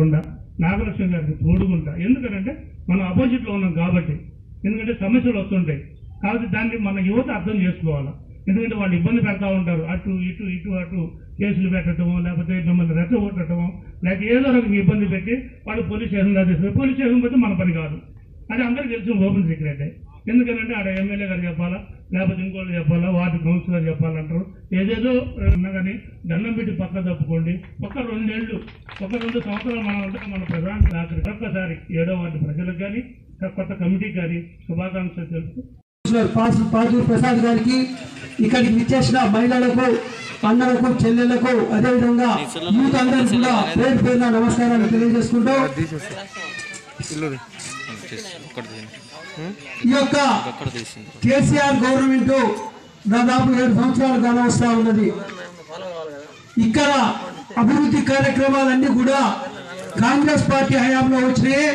లేకుండా నాగలక్ష్మి గారికి తోడుకుంటా ఎందుకంటే మనం అపోజిట్లో ఉన్నాం కాబట్టి ఎందుకంటే సమస్యలు వస్తుంటాయి కాబట్టి దాన్ని మన యువత అర్థం చేసుకోవాలి ఎందుకంటే వాళ్ళు ఇబ్బంది పెడతా ఉంటారు అటు ఇటు ఇటు అటు కేసులు పెట్టడమో లేకపోతే మిమ్మల్ని రెచ్చగొట్టడమో లేక ఏదో రకంగా ఇబ్బంది పెట్టి వాళ్ళు పోలీస్ స్టేషన్ దాకా పోలీస్ స్టేషన్ పోతే మన పని కాదు అది అందరికీ తెలిసిన ఓపెన్ సీక్రెటే ఎందుకంటే ఆడ ఎమ్మెల్యే గారు చెప్పాలా లేకపోతే ఇంకోళ్ళు చెప్పాలా వార్డు కౌన్సిలర్ చెప్పాలంటారు ఏదేదో ఉన్నా కానీ దండం పెట్టి పక్క తప్పుకోండి ఒక రెండేళ్లు ఒక రెండు సంవత్సరాలు మనం ఉంటే మన ప్రధాన నాయకుడు ఒక్కసారి ఏడో వార్డు ప్రజలకు కానీ కొత్త కమిటీకి కానీ శుభాకాంక్షలు తెలుపు కమిషనర్ పాస్ పాజూర్ ప్రసాద్ గారికి ఇక్కడికి విచ్చేసిన మహిళలకు అన్నలకు చెల్లెలకు అదేవిధంగా యూత్ అందరికి కూడా పేరు పేరున నమస్కారాలు తెలియజేసుకుంటూ ఈ యొక్క కేసీఆర్ గవర్నమెంట్ దాదాపు ఏడు సంవత్సరాలు కానవస్తా ఉన్నది ఇక్కడ అభివృద్ధి కార్యక్రమాలన్నీ కూడా కాంగ్రెస్ పార్టీ హయాంలో వచ్చినాయి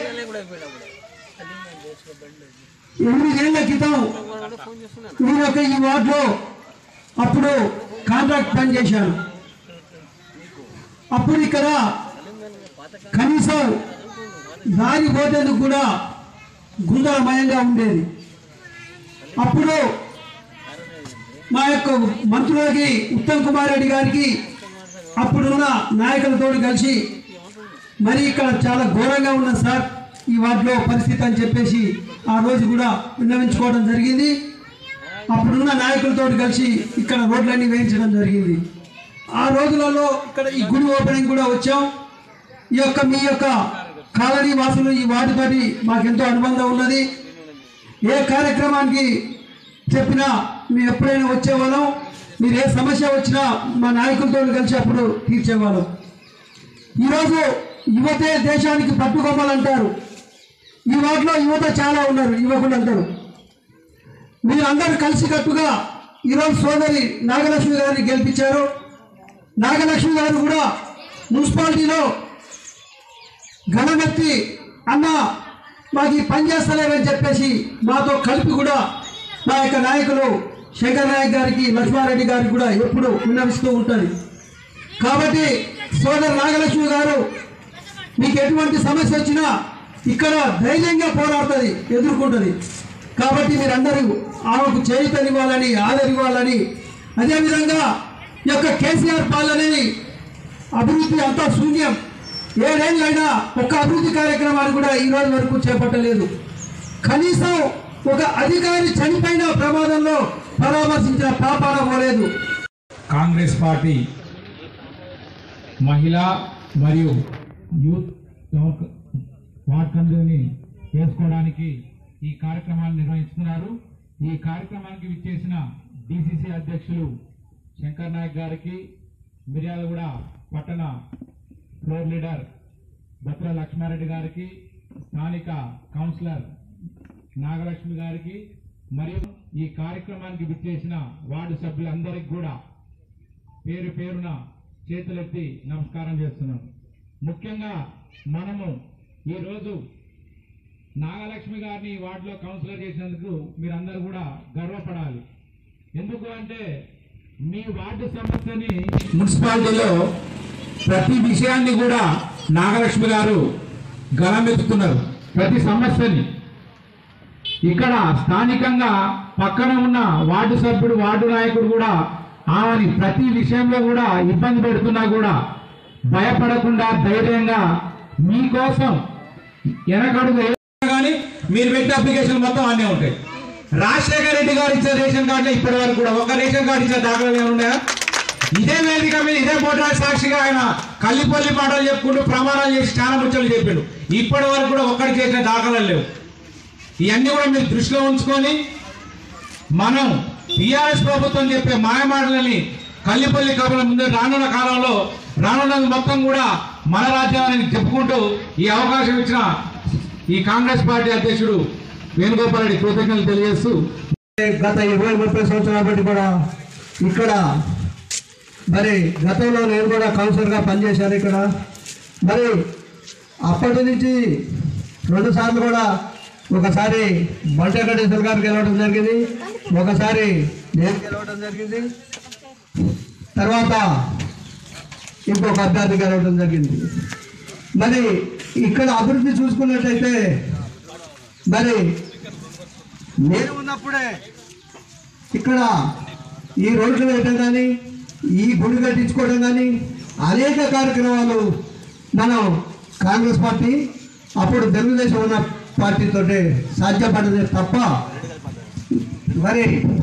ఎనిమిదేళ్ల క్రితం నేను ఒక ఈ వార్డులో అప్పుడు కాంట్రాక్ట్ పని చేశాను అప్పుడు ఇక్కడ కనీసం దారి పోతేందుకు కూడా గుండలమయంగా ఉండేది అప్పుడు మా యొక్క మంత్రులకి ఉత్తమ్ కుమార్ రెడ్డి గారికి అప్పుడున్న నాయకులతో కలిసి మరి ఇక్కడ చాలా ఘోరంగా ఉన్నది సార్ ఈ వార్డులో పరిస్థితి అని చెప్పేసి ఆ రోజు కూడా విన్నవించుకోవడం జరిగింది అప్పుడున్న నాయకులతో కలిసి ఇక్కడ రోడ్లన్నీ వేయించడం జరిగింది ఆ రోజులలో ఇక్కడ ఈ గుడి ఓపెనింగ్ కూడా వచ్చాం ఈ యొక్క మీ యొక్క కాలనీ వాసులు ఈ వార్డుతోటి మాకెంతో అనుబంధం ఉన్నది ఏ కార్యక్రమానికి చెప్పినా మేము ఎప్పుడైనా వచ్చేవాళ్ళం మీరు ఏ సమస్య వచ్చినా మా నాయకులతో కలిసి అప్పుడు తీర్చేవాళ్ళం ఈరోజు యువతే దేశానికి పట్టుకోవాలంటారు ఈ వాటిలో యువత చాలా ఉన్నారు యువకులు అందరూ మీరందరూ కలిసికట్టుగా ఈరోజు సోదరి నాగలక్ష్మి గారిని గెలిపించారు నాగలక్ష్మి గారు కూడా మున్సిపాలిటీలో ఘనమెత్తి అన్న మాకు ఈ పని చేస్తలేమని చెప్పేసి మాతో కలిపి కూడా మా యొక్క నాయకులు శంకర్ నాయక్ గారికి లక్ష్మారెడ్డి గారికి కూడా ఎప్పుడు విన్నవిస్తూ ఉంటుంది కాబట్టి సోదరు నాగలక్ష్మి గారు మీకు ఎటువంటి సమస్య వచ్చినా ఇక్కడ ధైర్యంగా పోరాడుతుంది ఎదుర్కొంటుంది కాబట్టి మీరందరూ ఆమెకు చేయుతనివ్వాలని ఆదరివ్వాలని అదేవిధంగా ఈ యొక్క కేసీఆర్ పాలనని అభివృద్ధి అంతా శూన్యం ఏడేళ్ళైనా ఒక్క అభివృద్ధి కార్యక్రమాలు కూడా ఈ రోజు వరకు చేపట్టలేదు కనీసం ఒక అధికారి చనిపోయిన ప్రమాదంలో పరామర్శించిన పాపాన పోలేదు కాంగ్రెస్ పార్టీ మహిళా మరియు యూత్ టౌన్- వార్డ్ కమిటీని చేసుకోవడానికి ఈ కార్యక్రమాన్ని నిర్వహిస్తున్నారు ఈ కార్యక్రమానికి విచ్చేసిన డిసిసి అధ్యక్షులు శంకర్ నాయక్ గారికి మిర్యాలగూడ పట్టణ ఫ్లోర్ లీడర్ బత్ర లక్ష్మారెడ్డి గారికి స్థానిక కౌన్సిలర్ నాగలక్ష్మి గారికి మరియు ఈ కార్యక్రమానికి విచ్చేసిన వార్డు సభ్యులందరికీ కూడా పేరు పేరున చేతులెత్తి నమస్కారం చేస్తున్నాం ముఖ్యంగా మనము ఈరోజు నాగలక్ష్మి గారిని ఈ వార్డులో కౌన్సిలర్ చేసినందుకు మీరందరూ కూడా గర్వపడాలి ఎందుకు అంటే మీ వార్డు సమస్యని మున్సిపాలిటీలో ప్రతి విషయాన్ని కూడా నాగలక్ష్మి గారు గలమెత్తుతున్నారు ప్రతి సమస్యని ఇక్కడ స్థానికంగా పక్కన ఉన్న వార్డు సభ్యుడు వార్డు నాయకుడు కూడా ఆమెని ప్రతి విషయంలో కూడా ఇబ్బంది పెడుతున్నా కూడా భయపడకుండా ధైర్యంగా మీకోసం వెనకడుగు కానీ మీరు పెట్టిన అప్లికేషన్ మొత్తం అన్నీ ఉంటాయి రాజశేఖర రెడ్డి గారు ఇచ్చిన రేషన్ కార్డులో ఇప్పటి వరకు కూడా ఒక రేషన్ కార్డు ఇచ్చిన దాఖలు ఏమైనా ఉన్నాయా ఇదే వేదిక మీద ఇదే పోటాల సాక్షిగా ఆయన కల్లిపల్లి పాటలు చెప్పుకుంటూ ప్రమాణాలు చేసి చాలా ముచ్చలు చెప్పిండు ఇప్పటి వరకు కూడా ఒక్కడికి చేసిన దాఖలాలు లేవు ఇవన్నీ కూడా మీరు దృష్టిలో ఉంచుకొని మనం టీఆర్ఎస్ ప్రభుత్వం చెప్పే మాయమాటలని కల్లిపల్లి కబల ముందు రానున్న కాలంలో రానున్నది మొత్తం కూడా మన రాజ్యాన్ని చెప్పుకుంటూ ఈ అవకాశం ఇచ్చిన ఈ కాంగ్రెస్ పార్టీ అధ్యక్షుడు వేణుగోపాల్ రెడ్డి కృతజ్ఞతలు తెలియజేస్తూ గత ఇరవై ముప్పై సంవత్సరాల బట్టి కూడా ఇక్కడ మరి గతంలో నేను కూడా కౌన్సిలర్గా పనిచేశాను ఇక్కడ మరి అప్పటి నుంచి రెండు సార్లు కూడా ఒకసారి మల్టేకటేశ్వర్ గారు గెలవడం జరిగింది ఒకసారి నేను గెలవడం జరిగింది తర్వాత ఇంకొక అభ్యర్థి గెలవడం జరిగింది మరి ఇక్కడ అభివృద్ధి చూసుకున్నట్టయితే మరి నేను ఉన్నప్పుడే ఇక్కడ ఈ రోడ్లు వేయటం కానీ ఈ గుడి కట్టించుకోవడం కానీ అనేక కార్యక్రమాలు మనం కాంగ్రెస్ పార్టీ అప్పుడు తెలుగుదేశం ఉన్న పార్టీతో సాధ్యపడదే తప్ప మరి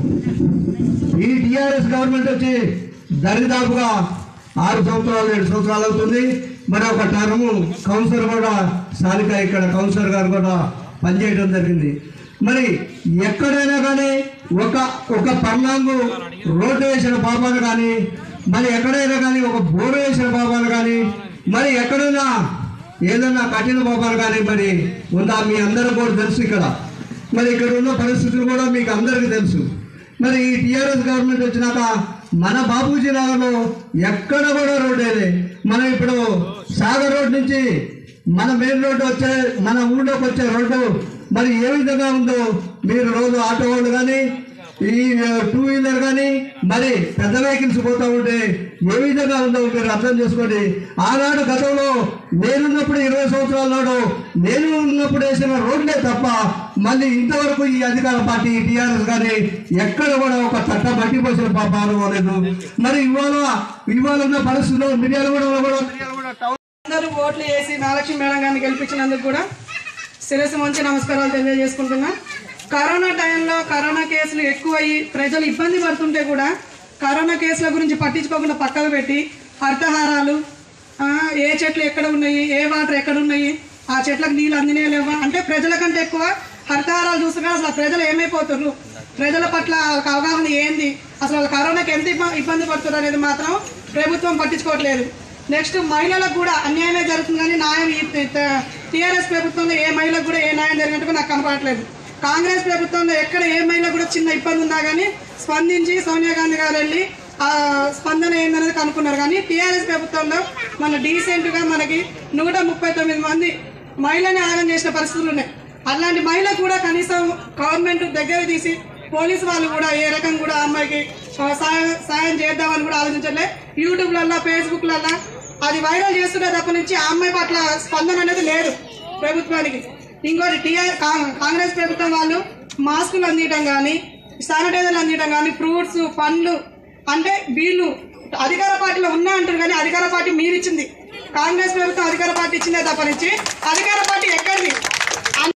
ఈ టిఆర్ఎస్ గవర్నమెంట్ వచ్చి దరిదాపుగా ఆరు సంవత్సరాలు ఏడు సంవత్సరాలు అవుతుంది మరి ఒక టర్మ్ కౌన్సిలర్ కూడా స్థానిక ఇక్కడ కౌన్సిలర్ గారు కూడా పనిచేయడం జరిగింది మరి ఎక్కడైనా కానీ ఒక ఒక పర్లాంగు రోడ్డు వేసిన పాపాలు కానీ మరి ఎక్కడైనా కానీ ఒక బోరు వేసిన పాపాలు కానీ మరి ఎక్కడైనా ఏదైనా కఠిన పాపాలు కానీ మరి ఉందా మీ అందరూ కూడా తెలుసు ఇక్కడ మరి ఇక్కడ ఉన్న పరిస్థితులు కూడా మీకు అందరికీ తెలుసు మరి ఈ టీఆర్ఎస్ గవర్నమెంట్ వచ్చినాక మన బాపూజీ నగర్లో ఎక్కడ కూడా రోడ్ వేయలే మనం ఇప్పుడు సాగర్ రోడ్ నుంచి మన మెయిన్ రోడ్డు వచ్చే మన ఊళ్ళోకి వచ్చే రోడ్డు మరి ఏ విధంగా ఉందో మీరు రోజు ఆటో వాళ్ళు కానీ ఈ టూ వీలర్ కానీ మరి పెద్ద వెహికల్స్ పోతా ఉంటే ఏ విధంగా ఉందో మీరు అర్థం చేసుకోండి ఆనాడు గతంలో నేనున్నప్పుడు ఇరవై సంవత్సరాల నాడు నేను ఉన్నప్పుడు వేసిన రోడ్లే తప్ప మళ్ళీ ఇంతవరకు ఈ అధికార పార్టీ టీఆర్ఎస్ కానీ ఎక్కడ కూడా ఒక చట్టం మట్టిపోసిన పాపాలు పోలేదు మరి ఇవాళ ఇవాళ ఉన్న పరిస్థితుల్లో మిర్యాల కూడా కూడా మిర్యాలగూడ టౌన్ అందరూ ఓట్లు వేసి మహాలక్ష్మి మేడం గారిని గెలిపించినందుకు కూడా శిరస్సు మంచి నమస్కారాలు తెలియజేసుకుంటున్నా కరోనా టైంలో కరోనా కేసులు ఎక్కువయ్యి ప్రజలు ఇబ్బంది పడుతుంటే కూడా కరోనా కేసుల గురించి పట్టించుకోకుండా పక్కకు పెట్టి హరితహారాలు ఆ, ఏ చెట్లు ఎక్కడ ఉన్నాయి ఏ వాటర్ ఎక్కడ ఉన్నాయి ఆ చెట్లకు నీళ్ళు అందినే లేవా అంటే ప్రజల కంటే ఎక్కువ హరితహారాలు చూస్తున్నా అసలు ప్రజలు ఏమైపోతున్నారు ప్రజల పట్ల ఒక అవగాహన ఏంది అసలు వాళ్ళ కరోనాకి ఎంత ఇబ్బ- ఇబ్బంది పడుతున్నారు అనేది మాత్రం ప్రభుత్వం పట్టించుకోవట్లేదు నెక్స్ట్ మహిళలకు కూడా అన్యాయమే జరుగుతుంది కానీ న్యాయం టీఆర్ఎస్ ప్రభుత్వంలో ఏ మహిళకు కూడా ఏ న్యాయం జరిగినట్టుగా నాకు కనపడట్లేదు కాంగ్రెస్ ప్రభుత్వంలో ఎక్కడ ఏ మహిళ కూడా చిన్న ఇబ్బంది ఉన్నా కానీ స్పందించి సోనియా గాంధీ గారు వెళ్ళి ఆ స్పందన ఏందనేది కనుక్కున్నారు కానీ టీఆర్ఎస్ ప్రభుత్వంలో మన డీసెంట్గా మనకి నూట ముప్పై తొమ్మిది మంది మహిళని ఆగం చేసిన పరిస్థితులు ఉన్నాయి అలాంటి మహిళ కూడా కనీసం గవర్నమెంట్ దగ్గర తీసి పోలీసు వాళ్ళు కూడా ఏ రకం కూడా ఆ అమ్మాయికి ఆ, సాయం సాయం చేద్దామని కూడా ఆలోచించట్లే యూట్యూబ్లల్లో ఫేస్బుక్లల్లో అది వైరల్ చేస్తుంటే తప్ప నుంచి ఆ అమ్మాయి పట్ల స్పందన అనేది లేదు ప్రభుత్వానికి ఇంకోటి టీఆర్ కా- కాంగ్రెస్ ప్రభుత్వం వాళ్ళు మాస్కులు అందించడం కానీ శానిటైజర్లు అందించడం కానీ ఫ్రూట్స్ పండ్లు అంటే వీళ్ళు అధికార పార్టీలో ఉన్నా అంటారు కానీ అధికార పార్టీ మీరు ఇచ్చింది కాంగ్రెస్ ప్రభుత్వం అధికార పార్టీ ఇచ్చిందే తప్ప నుంచి అధికార పార్టీ ఎక్కడిది